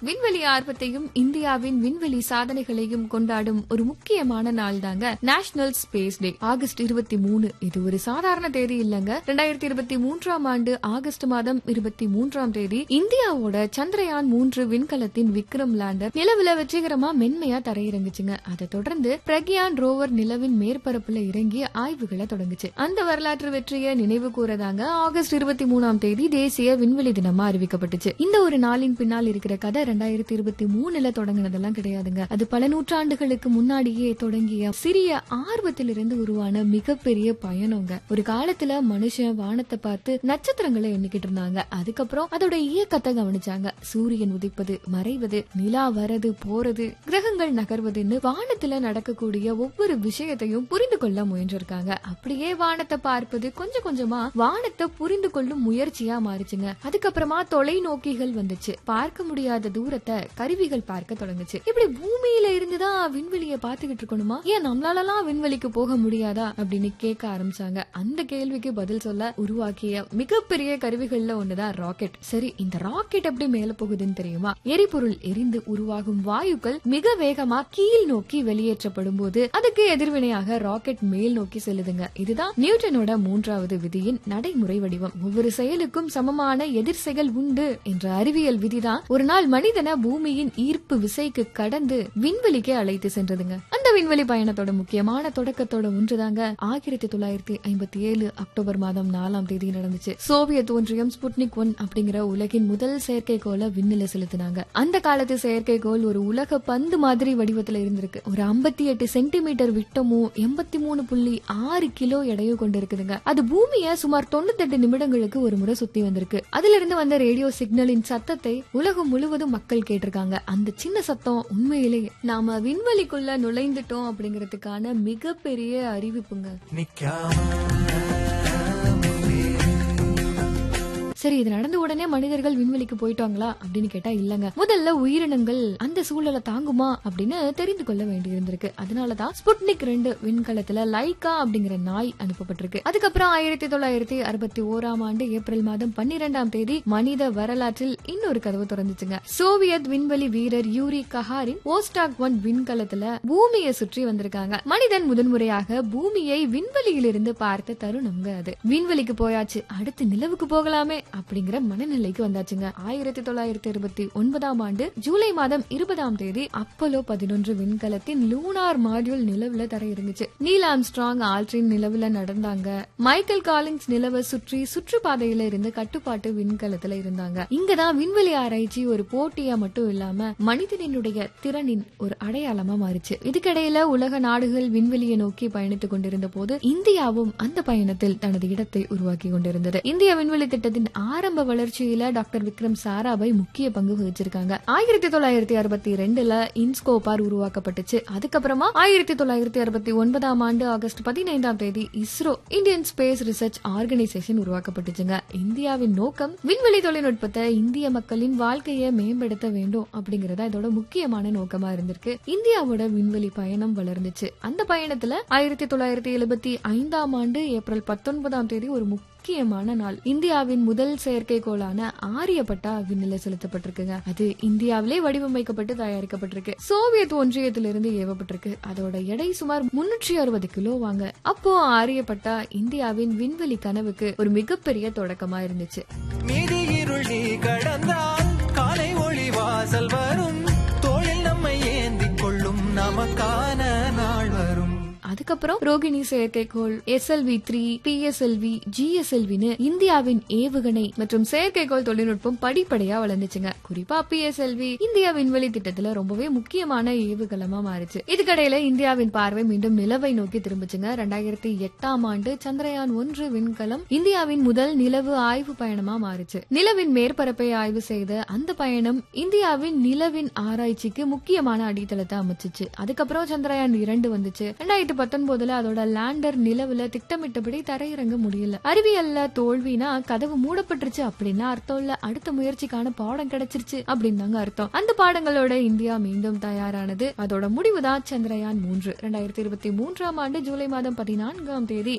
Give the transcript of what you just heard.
விண்வெளி ஆர்வத்தையும் இந்தியாவின் விண்வெளி சாதனைகளையும் கொண்டாடும் ஒரு முக்கியமான நாள் தாங்க நேஷனல் ஸ்பேஸ் டே ஆகஸ்ட் இருபத்தி மூணு இது ஒரு சாதாரண தேதி இல்லங்க ரெண்டாயிரத்தி இருபத்தி மூன்றாம் ஆண்டு ஆகஸ்ட் மாதம் இருபத்தி மூன்றாம் தேதி இந்தியாவோட சந்திரயான் மூன்று விண்கலத்தின் விக்ரம் லேண்டர் நிலவுல வெற்றிகரமா மென்மையா தரையிறங்குச்சுங்க அதை தொடர்ந்து பிரக்யான் ரோவர் நிலவின் மேற்பரப்புல இறங்கி ஆய்வுகளை தொடங்குச்சு அந்த வரலாற்று வெற்றியை நினைவு கூறதாங்க ஆகஸ்ட் இருபத்தி மூணாம் தேதி தேசிய விண்வெளி தினமா அறிவிக்கப்பட்டுச்சு இந்த ஒரு நாளின் பின்னால் இருக்கிற கதை ரெண்டாயிரத்தி இருபத்தி மூணுல தொடங்கினதெல்லாம் கிடையாதுங்க அது பல நூற்றாண்டுகளுக்கு முன்னாடியே தொடங்கிய சிறிய ஆர்வத்திலிருந்து உருவான மிகப்பெரிய பயணங்க ஒரு காலத்துல மனுஷன் வானத்தை பார்த்து நட்சத்திரங்களை எண்ணிக்கிட்டு இருந்தாங்க அதுக்கப்புறம் அதோட இயக்கத்தை கவனிச்சாங்க சூரியன் உதிப்பது மறைவது நிலா வரது போறது கிரகங்கள் நகர்வதுன்னு வானத்துல நடக்கக்கூடிய ஒவ்வொரு விஷயத்தையும் புரிந்து கொள்ள முயன்றிருக்காங்க அப்படியே வானத்தை பார்ப்பது கொஞ்சம் கொஞ்சமா வானத்தை புரிந்து கொள்ளும் முயற்சியா மாறிச்சுங்க அதுக்கப்புறமா தொலைநோக்கிகள் வந்துச்சு பார்க்க முடியாத தூரத்தை கருவிகள் பார்க்க தொடங்குச்சு இப்படி பூமியில இருந்துதான் விண்வெளியை பார்த்துக்கிட்டு இருக்கணுமா ஏன் நம்மளாலலாம் விண்வெளிக்கு போக முடியாதா அப்படின்னு கேட்க ஆரம்பிச்சாங்க அந்த கேள்விக்கு பதில் சொல்ல உருவாக்கிய மிகப்பெரிய கருவிகள்ல ஒண்ணுதான் ராக்கெட் சரி இந்த ராக்கெட் எப்படி மேல போகுதுன்னு தெரியுமா எரிபொருள் எரிந்து உருவாகும் வாயுக்கள் மிக வேகமா கீழ் நோக்கி வெளியேற்றப்படும் போது அதுக்கு எதிர்வினையாக ராக்கெட் மேல் நோக்கி செல்லுதுங்க இதுதான் நியூட்டனோட மூன்றாவது விதியின் நடைமுறை வடிவம் ஒவ்வொரு செயலுக்கும் சமமான எதிர் செயல் உண்டு என்ற அறிவியல் விதிதான் ஒரு நாள் மனிதனை பூமியின் ஈர்ப்பு விசைக்கு கடந்து விண்வெளிக்கு அழைத்து சென்றதுங்க அந்த விண்வெளி பயணத்தோட முக்கியமான தொடக்கத்தோட ஒன்றுதாங்க ஆயிரத்தி தொள்ளாயிரத்தி ஐம்பத்தி ஏழு அக்டோபர் மாதம் நாலாம் தேதி நடந்துச்சு சோவியத் ஒன்றியம் ஸ்புட்னிக் ஒன் அப்படிங்கிற உலகின் முதல் செயற்கைக்கோளை விண்ணில செலுத்தினாங்க அந்த காலத்து செயற்கைக்கோள் ஒரு உலக பந்து மாதிரி வடிவத்துல இருந்திருக்கு ஒரு ஐம்பத்தி எட்டு சென்டிமீட்டர் விட்டமும் எண்பத்தி மூணு புள்ளி ஆறு கிலோ எடையும் கொண்டு இருக்குதுங்க அது பூமியை சுமார் தொண்ணூத்தெட்டு நிமிடங்களுக்கு ஒரு முறை சுத்தி வந்திருக்கு அதுல இருந்து வந்த ரேடியோ சிக்னலின் சத்தத்தை உலகம் முழுவதும் மக்கள் கேட்டிருக்காங்க அந்த சின்ன சத்தம் உண்மையிலேயே நாம விண்வெளிக்குள்ள நுழைந்துட்டோம் அப்படிங்கறதுக்கான மிகப்பெரிய அறிவிப்புங்க சரி இது நடந்த உடனே மனிதர்கள் விண்வெளிக்கு போயிட்டாங்களா அப்படின்னு கேட்டா இல்லங்க முதல்ல உயிரினங்கள் அந்த சூழலை தாங்குமா அப்படின்னு தெரிந்து கொள்ள வேண்டி இருந்திருக்கு அதனாலதான் ஸ்புட்னிக் ரெண்டு விண்கலத்துல லைகா அப்படிங்கிற நாய் அனுப்பப்பட்டிருக்கு அதுக்கப்புறம் ஆயிரத்தி தொள்ளாயிரத்தி அறுபத்தி ஓராம் ஆண்டு ஏப்ரல் மாதம் பன்னிரெண்டாம் தேதி மனித வரலாற்றில் இன்னொரு கதவு திறந்துச்சுங்க சோவியத் விண்வெளி வீரர் யூரி கஹாரின் ஓஸ்டாக் ஒன் விண்கலத்துல பூமியை சுற்றி வந்திருக்காங்க மனிதன் முதன்முறையாக பூமியை விண்வெளியிலிருந்து பார்த்த தருணம்ங்க அது விண்வெளிக்கு போயாச்சு அடுத்து நிலவுக்கு போகலாமே அப்படிங்கிற மனநிலைக்கு வந்தாச்சுங்க ஆயிரத்தி தொள்ளாயிரத்தி இருபத்தி ஒன்பதாம் ஆண்டு ஜூலை மாதம் இருபதாம் தேதி அப்போலோ பதினொன்று விண்கலத்தின் லூனார் மாடியூல் நிலவுல தர இருந்துச்சு நீல் ஆம்ஸ்ட்ராங் ஆல்ட்ரின் நிலவுல நடந்தாங்க மைக்கேல் காலின்ஸ் நிலவை சுற்றி சுற்றுப்பாதையில இருந்து கட்டுப்பாட்டு விண்கலத்துல இருந்தாங்க இங்கதான் விண்வெளி ஆராய்ச்சி ஒரு போட்டியா மட்டும் இல்லாம மனிதனினுடைய திறனின் ஒரு அடையாளமா மாறுச்சு இதுக்கிடையில உலக நாடுகள் விண்வெளியை நோக்கி பயணித்துக் கொண்டிருந்த போது இந்தியாவும் அந்த பயணத்தில் தனது இடத்தை உருவாக்கி கொண்டிருந்தது இந்திய விண்வெளி திட்டத்தின் ஆரம்ப வளர்ச்சியில டாக்டர் விக்ரம் சாராபாய் முக்கிய பங்கு வகிச்சிருக்காங்க ஆயிரத்தி தொள்ளாயிரத்தி அறுபத்தி ரெண்டுல இன்ஸ்கோபார் உருவாக்கப்பட்டுச்சு அதுக்கப்புறமா ஆயிரத்தி தொள்ளாயிரத்தி அறுபத்தி ஒன்பதாம் ஆண்டு ஆகஸ்ட் பதினைந்தாம் தேதி ISRO Indian space research organisation உருவாக்கப்பட்டுச்சுங்க இந்தியாவின் நோக்கம் விண்வெளி தொழில்நுட்பத்தை இந்திய மக்களின் வாழ்க்கையை மேம்படுத்த வேண்டும் அப்படிங்கறத இதோட முக்கியமான நோக்கமா இருந்திருக்கு இந்தியாவோட விண்வெளி பயணம் வளர்ந்துச்சு அந்த பயணத்துல ஆயிரத்தி தொள்ளாயிரத்தி எழுபத்தி ஐந்தாம் ஆண்டு ஏப்ரல் பத்தொன்பதாம் தேதி ஒரு முக்கியமான நாள் இந்தியாவின் முதல் செயற்கைக்கோளான ஆரியப்பட்டா விண்ணில செலுத்தப்பட்டிருக்குங்க அது இந்தியாவிலே வடிவமைக்கப்பட்டு தயாரிக்கப்பட்டிருக்கு சோவியத் ஒன்றியத்திலிருந்து ஏவப்பட்டிருக்கு அதோட எடை சுமார் முன்னூற்றி அறுபது கிலோ வாங்க அப்போ ஆரியப்பட்டா இந்தியாவின் விண்வெளி கனவுக்கு ஒரு மிகப்பெரிய தொடக்கமா இருந்துச்சு மீதி இருள் நீ கடந்தால் காலை ஒளி வாசல் வரும் தோளில் நம்மை ஏந்திக் கொள்ளும் நமக்கான நாள் வரும் அதுக்கப்புறம் ரோகிணி செயற்கைக்கோள் எஸ்எல்வி த்ரீ பிஎஸ்எல்வி ஜிஎஸ்எல்வின்னு இந்தியாவின் ஏவுகணை மற்றும் செயற்கைக்கோள் தொழில்நுட்பம் படிப்படியா வளர்ந்துச்சுங்க குறிப்பா பிஎஸ்எல்வி இந்தியா விண்வெளி திட்டத்துல ரொம்பவே முக்கியமான ஏவுகலமா மாறுச்சு இதுக்கடையில இந்தியாவின் பார்வை மீண்டும் நிலவை நோக்கி திரும்பிச்சுங்க ரெண்டாயிரத்தி எட்டாம் ஆண்டு சந்திரயான் ஒன்று விண்கலம் இந்தியாவின் முதல் நிலவு ஆய்வு பயணமா மாறுச்சு நிலவின் மேற்பரப்பை ஆய்வு செய்த அந்த பயணம் இந்தியாவின் நிலவின் ஆராய்ச்சிக்கு முக்கியமான அடித்தளத்தை அமைச்சிச்சு அதுக்கப்புறம் சந்திரயான் இரண்டு வந்துச்சு ரெண்டாயிரத்தி பத்தொன்பதுல அதோட லேண்டர் நிலவுல திட்டமிட்டபடி தரையிறங்க முடியல அறிவியல்ல தோல்வினா கதவு மூடப்பட்டுருச்சு அப்படின்னா அர்த்தம் இல்ல அடுத்த முயற்சிக்கான பாடம் கிடைச்சிருச்சு அப்படின்னு தாங்க அர்த்தம் அந்த பாடங்களோட இந்தியா மீண்டும் தயாரானது அதோட முடிவுதான் சந்திரயான் மூன்று ரெண்டாயிரத்தி இருபத்தி மூன்றாம் ஆண்டு ஜூலை மாதம் பதினான்காம் தேதி